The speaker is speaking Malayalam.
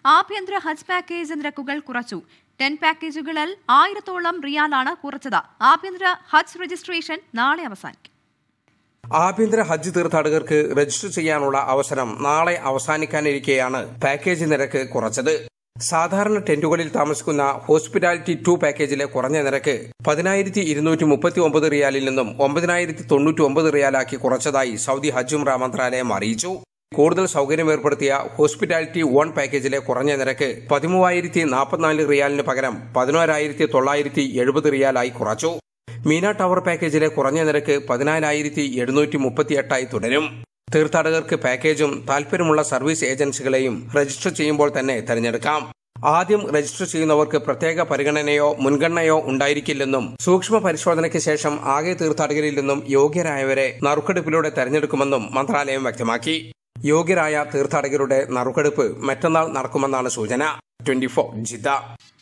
ആഭ്യന്തര ഹജ്ജ് പാക്കേജ് നിരക്കുകൾ കുറച്ചു ടെൻ പാക്കേജുകളിൽ ആയിരത്തോളം റിയാലാണ് കുറച്ചത് ആഭ്യന്തര ഹജ്ജ് രജിസ്ട്രേഷൻ നാളെ അവസാനിക്കും ആഭ്യന്തര ഹജ്ജ് തീർത്ഥാടകർക്ക് രജിസ്റ്റർ ചെയ്യാനുള്ള അവസരം നാളെ അവസാനിക്കാനിരിക്കെയാണ് പാക്കേജ് നിരക്ക് കുറച്ചത് സാധാരണ ടെന്റുകളിൽ താമസിക്കുന്ന ഹോസ്പിറ്റാലിറ്റി ടു പാക്കേജിലെ കുറഞ്ഞ നിരക്ക് പതിനായിരത്തി ഇരുന്നൂറ്റി മുപ്പത്തി ഒമ്പത് റിയാലിൽ നിന്നും ഒമ്പതിനായിരത്തി തൊണ്ണൂറ്റി ഒമ്പത് റിയാലാക്കി കുറച്ചതായി സൗദി ഹജ്ജ് ഉംറ മന്ത്രാലയം അറിയിച്ചു കൂടുതൽ സൗകര്യം ഏർപ്പെടുത്തിയ ഹോസ്പിറ്റാലിറ്റി വൺ പാക്കേജിലെ കുറഞ്ഞ നിരക്ക് പതിമൂവായിരത്തി നാൽപ്പത്തിനാല് റിയാലിന് പകരം പതിനോരായിരത്തി തൊള്ളായിരത്തി എഴുപത് റിയാലായി കുറച്ചു മീന ടവർ പാക്കേജിലെ കുറഞ്ഞ നിരക്ക് പതിനാലായിരത്തി എഴുന്നൂറ്റി മുപ്പത്തിയെട്ടായി തുടരും തീർത്ഥാടകർക്ക് പാക്കേജും താൽപര്യമുള്ള സർവീസ് ഏജൻസികളെയും രജിസ്റ്റർ ചെയ്യുമ്പോൾ തന്നെ തിരഞ്ഞെടുക്കാം ആദ്യം രജിസ്റ്റർ ചെയ്യുന്നവർക്ക് പ്രത്യേക പരിഗണനയോ മുൻഗണനയോ ഉണ്ടായിരിക്കില്ലെന്നും സൂക്ഷ്മ പരിശോധനയ്ക്ക് ശേഷം ആകെ തീർത്ഥാടകരിൽ നിന്നും യോഗ്യരായവരെ നറുക്കെടുപ്പിലൂടെ തെരഞ്ഞെടുക്കുമെന്നും മന്ത്രാലയം വ്യക്തമാക്കി യോഗ്യരായ തീർത്ഥാടകരുടെ നറുക്കെടുപ്പ് മറ്റന്നാൾ നടക്കുമെന്നാണ് സൂചന ട്വന്റി ഫോർ ജിദ്ദ